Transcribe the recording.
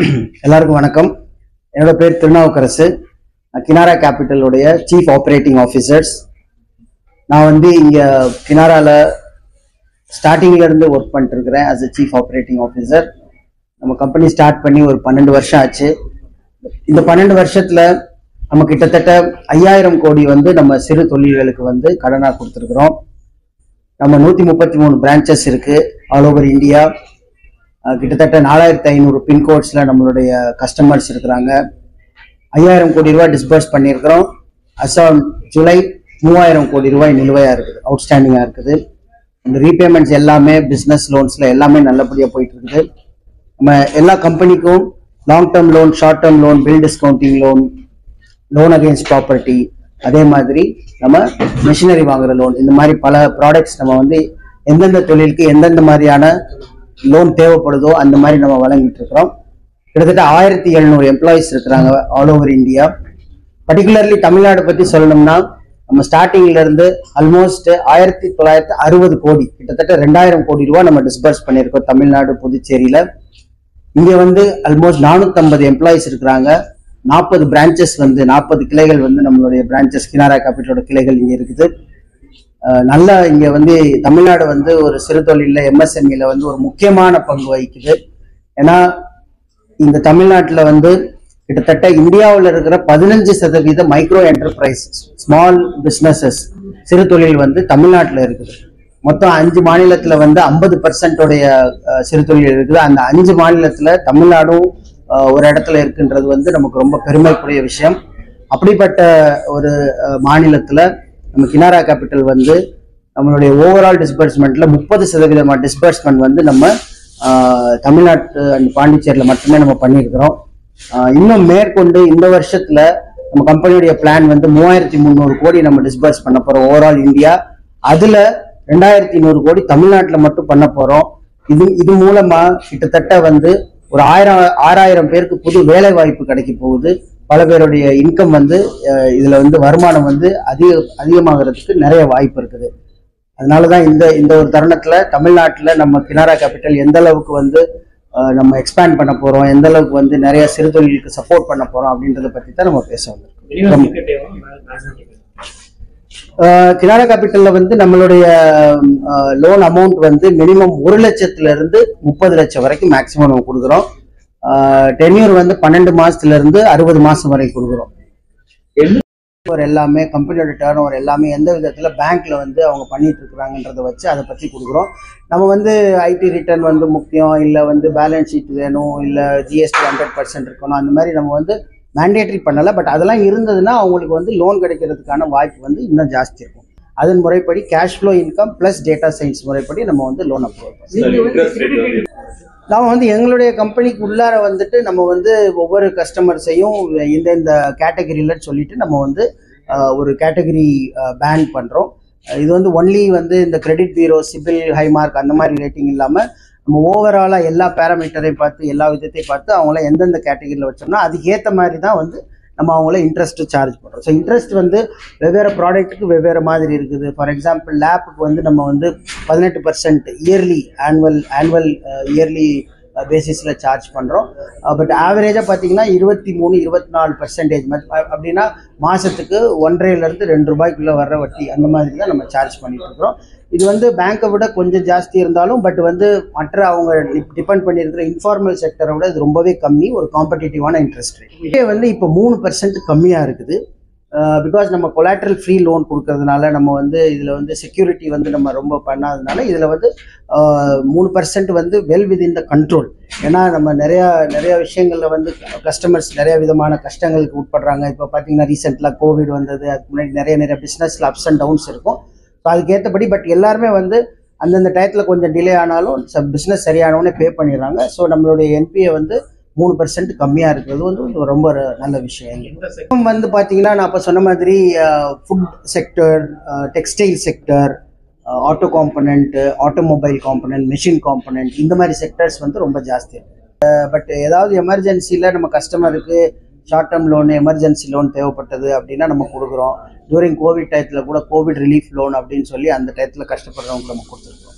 எல்லாருக்கும் வணக்கம் என்னோட பேர் திருநாவுக்கரசு நான் கினாரா கேபிட்டலுடைய சீஃப் ஆப்ரேட்டிங் ஆஃபீஸர்ஸ் நான் வந்து இங்கே கினாரால ஸ்டார்டிங்ல இருந்து ஒர்க் பண்ணிட்டு இருக்கிறேன் as a chief operating officer நம்ம கம்பெனி ஸ்டார்ட் பண்ணி ஒரு பன்னெண்டு வருஷம் ஆச்சு இந்த பன்னெண்டு வருஷத்துல நம்ம கிட்டத்தட்ட ஐயாயிரம் கோடி வந்து நம்ம சிறு தொழில்களுக்கு வந்து கடனாக கொடுத்துருக்குறோம் நம்ம நூற்றி முப்பத்தி மூணு பிரான்ச்சஸ் இருக்கு ஆல் ஓவர் இந்தியா அஹ் கிட்டத்தட்ட நாலாயிரத்தி ஐநூறு பின்கோட்ஸில் நம்மளுடைய கஸ்டமர்ஸ் இருக்கிறாங்க ஐயாயிரம் கோடி ரூபாய் டிஸ்பர்ஸ் பண்ணியிருக்கிறோம் அசாம் ஜூலை மூவாயிரம் கோடி ரூபாய் நிலுவையாக இருக்குது அவுட்ஸ்டாண்டிங்காக இருக்குது இந்த ரீபேமெண்ட்ஸ் எல்லாமே பிஸ்னஸ் லோன்ஸில் எல்லாமே நல்லபடியாக போயிட்டு இருக்குது நம்ம எல்லா கம்பெனிக்கும் long term loan short term loan bill discounting loan loan against property அதே மாதிரி நம்ம மிஷினரி வாங்குற லோன் இந்த மாதிரி பல ப்ராடக்ட்ஸ் நம்ம வந்து எந்தெந்த தொழிலுக்கு எந்தெந்த மாதிரியான லோன் தேவைப்படுதோ அந்த மாதிரி நம்ம வழங்கிட்டு இருக்கிறோம் கிட்டத்தட்ட ஆயிரத்தி எழுநூறு எம்ப்ளாயிஸ் இருக்கிறாங்க all over India particularly Tamil Nadu பத்தி சொல்லணும்னா நம்ம ஸ்டார்டிங்ல இருந்து ஆல்மோஸ்ட் ஆயிரத்தி தொள்ளாயிரத்தி அறுபது கோடி கிட்டத்தட்ட ரெண்டாயிரம் கோடி ரூபாய் நம்ம டிஸ்பர்ஸ் பண்ணியிருக்கோம் தமிழ்நாடு புதுச்சேரியில இங்க வந்து ஆல்மோஸ்ட் நானூத்தம்பது எம்ப்ளாயிஸ் இருக்கிறாங்க நாற்பது பிரான்ச்சஸ் வந்து நாற்பது கிளைகள் வந்து நம்மளுடைய பிரான்ச்சஸ் கினாரா கேபிட்டலோட கிளைகள் இங்க இருக்குது அஹ் நல்ல இங்க வந்து தமிழ்நாடு வந்து ஒரு சிறு தொழில எம்எஸ்எம்இல வந்து ஒரு முக்கியமான பங்கு வகிக்குது ஏன்னா இந்த தமிழ்நாட்டுல வந்து கிட்டத்தட்ட இந்தியாவில் இருக்கிற பதினஞ்சு சதவீத மைக்ரோ என்டர்பிரைஸ் ஸ்மால் பிசினஸஸ் சிறு தொழில் வந்து தமிழ்நாட்டில் இருக்குது மொத்தம் அஞ்சு மாநிலத்துல வந்து ஐம்பது பர்சன்டோடைய சிறு தொழில் இருக்குது அந்த அஞ்சு மாநிலத்துல தமிழ்நாடும் அஹ், ஒரு இடத்துல இருக்குன்றது வந்து நமக்கு ரொம்ப பெருமைக்குரிய விஷயம் அப்படிப்பட்ட ஒரு அஹ், மாநிலத்துல நம்ம கினாரா கேபிட்டல் வந்து நம்மளுடைய ஓவரால் டிஸ்பர்ஸ்மெண்ட்ல முப்பது சதவீதமான டிஸ்பர்ஸ்மெண்ட் வந்து நம்ம ஆஹ், தமிழ்நாட்டு அண்ட் பாண்டிச்சேரியில் மட்டுமே நம்ம பண்ணியிருக்கிறோம் ஆஹ், இன்னும் மேற்கொண்டு இந்த வருஷத்துல நம்ம கம்பெனியுடைய பிளான் வந்து மூவாயிரத்தி முந்நூறு கோடி நம்ம டிஸ்பர்ஸ் பண்ண போறோம் ஓவரால் இந்தியா அதுல ரெண்டாயிரத்தி நூறு கோடி தமிழ்நாட்டுல மட்டும் பண்ண போறோம் இது இது மூலமா கிட்டத்தட்ட வந்து ஒரு ஆயிரம் ஆறாயிரம் பேருக்கு புது வேலை வாய்ப்பு கிடைக்க போகுது பல பேருடைய இன்கம் வந்து அஹ், இதுல வந்து வருமானம் வந்து அதிக அதிகமாகிறதுக்கு நிறைய வாய்ப்பு இருக்குது அதனாலதான் இந்த இந்த ஒரு தருணத்துல தமிழ்நாட்டுல நம்ம கினாரா கேபிட்டல் எந்த அளவுக்கு வந்து அஹ், நம்ம எக்ஸ்பேண்ட் பண்ண போறோம் எந்த அளவுக்கு வந்து நிறைய சிறு தொழிலுக்கு சப்போர்ட் பண்ண போறோம் அப்படின்றத பத்தி தான் நம்ம பேச வந்திருக்கோம் மினிமம் டிக்கெட் எவ்வளோ மேக்ஸிமம் டிக்கெட் அஹ், கினாரா கேபிட்டல்ல வந்து நம்மளுடைய லோன் அமௌண்ட் வந்து மினிமம் ஒரு லட்சத்துல இருந்து முப்பது லட்சம் வரைக்கும் மேக்ஸிமம் நம்ம கொடுக்குறோம் டென்யூர் வந்து பன்னெண்டு மாசத்துல இருந்து அறுபது மாசம் வரைக்கும் கொடுக்குறோம் ஒரு எல்லாமே கம்பெனியோட டேர்ன் ஓவர் எல்லாமே எந்த விதத்துல பேங்க்ல வந்து அவங்க பண்ணிட்டு இருக்கிறாங்கன்றத வச்சு அதை பத்தி கொடுக்குறோம் நம்ம வந்து ஐடி ரிட்டர்ன் வந்து முக்கியம் இல்லை வந்து பேலன்ஸ் ஷீட் வேணும் இல்லை ஜிஎஸ்டி ஹண்ட்ரட் பர்சன்ட் இருக்கணும் அந்த மாதிரி நம்ம வந்து மேண்டேட்ரி பண்ணலை பட் அதெல்லாம் இருந்ததுன்னா அவங்களுக்கு வந்து லோன் கிடைக்கிறதுக்கான வாய்ப்பு வந்து இன்னும் ஜாஸ்தி இருக்கும் அதன் முறைப்படி cash flow income plus data science முறைப்படி நம்ம வந்து லோன் அப்ரூவல் பண்ணுறோம் நீங்க வந்து credit நாம வந்து எங்களுடைய கம்பெனிக்கு உள்ளார வந்துட்டு நம்ம வந்து ஒவ்வொரு கஸ்டமர்ஸையும் இந்த இந்த கேட்டகரியில சொல்லிட்டு நம்ம வந்து அஹ், ஒரு கேட்டகரி பேன் பண்றோம் அஹ், இது வந்து ஒன்லி வந்து இந்த கிரெடிட் பீரோ சிபில் ஹைமார்க் அந்த மாதிரி ரேட்டிங் இல்லாம நம்ம ஓவராலா எல்லா பேராமீட்டரையும் பார்த்து எல்லா விதத்தையும் பார்த்து அவங்கள எந்தெந்த கேட்டகரியில் வச்சோம்னா அதுக்கு ஏற்ற மாதிரி தான் வந்து நம்ம அவங்கள இன்ட்ரெஸ்ட் சார்ஜ் பண்ணுறோம் ஸோ இன்ட்ரெஸ்ட் வந்து வெவ்வேறு ப்ராடக்ட்டுக்கு வெவ்வேறு மாதிரி இருக்குது ஃபார் எக்ஸாம்பிள் லேப்புக்கு வந்து நம்ம வந்து பதினெட்டு percent yearly annual annual yearly பேசிஸில் சார்ஜ் பண்ணுறோம் பட் ஆவரேஜாக பார்த்தீங்கன்னா இருபத்தி மூணு இருபத்தி நாலு பர்சன்டேஜ் அப்படின்னா மாதத்துக்கு ஒன்றரைலேருந்து ரெண்டு ரூபாய்க்குள்ளே வர்ற வட்டி அந்த மாதிரி தான் நம்ம சார்ஜ் பண்ணிட்டு இருக்கிறோம் இது வந்து பேங்க்கை விட கொஞ்சம் ஜாஸ்தி இருந்தாலும் பட் வந்து மற்ற அவங்க டிபெண்ட் பண்ணியிருக்கிற இன்ஃபார்மல் செக்டரை விட இது ரொம்பவே கம்மி ஒரு காம்படிட்டிவான இன்ட்ரெஸ்ட் ரேட் இதே வந்து இப்போ மூணு பர்சன்ட் கம்மியாக இருக்குது பிகாஸ் நம்ம கொலாட்ரல் ஃப்ரீ லோன் கொடுக்கறதுனால நம்ம வந்து இதில் வந்து செக்யூரிட்டி வந்து நம்ம ரொம்ப பண்ணாததுனால இதில் வந்து ஆஹ், மூணு பர்சன்ட் வந்து வெல் விதின் த கண்ட்ரோல் ஏன்னா நம்ம நிறையா நிறைய விஷயங்களில் வந்து கஸ்டமர்ஸ் நிறைய விதமான கஷ்டங்களுக்கு உட்படுறாங்க இப்போ பார்த்தீங்கன்னா ரீசெண்டாக கோவிட் வந்தது அதுக்கு முன்னாடி நிறைய நிறைய பிஸ்னஸில் அப்ஸ் அண்ட் டவுன்ஸ் இருக்கும் ஸோ அதுக்கேற்றபடி பட் எல்லாருமே வந்து அந்தந்த டயத்தில் கொஞ்சம் டிலே ஆனாலும் பிஸ்னஸ் சரியானவொடனே பே பண்ணிடுறாங்க ஸோ நம்மளுடைய என்பிஏ வந்து மூணு பர்சன்ட் கம்மியாக இருக்கிறது வந்து ஒரு ரொம்ப ஒரு நல்ல விஷயம் எங்களுக்கு இந்த sector இன்னும் வந்து பார்த்தீங்கன்னா நான் இப்போ சொன்ன மாதிரி food sector textile sector auto component automobile component machine component இந்த மாதிரி செக்டர்ஸ் வந்து ரொம்ப ஜாஸ்தி இருக்கு பட் ஏதாவது எமர்ஜென்சியில் நம்ம கஸ்டமருக்கு short term loan emergency loan தேவைப்பட்டது அப்படின்னா நம்ம கொடுக்குறோம் டூரிங் கோவிட் டயத்தில் கூட கோவிட் ரிலீஃப் லோன் அப்படின்னு சொல்லி அந்த டயத்தில் கஷ்டப்படுறவங்களுக்கு நம்ம கொடுத்துருக்கோம்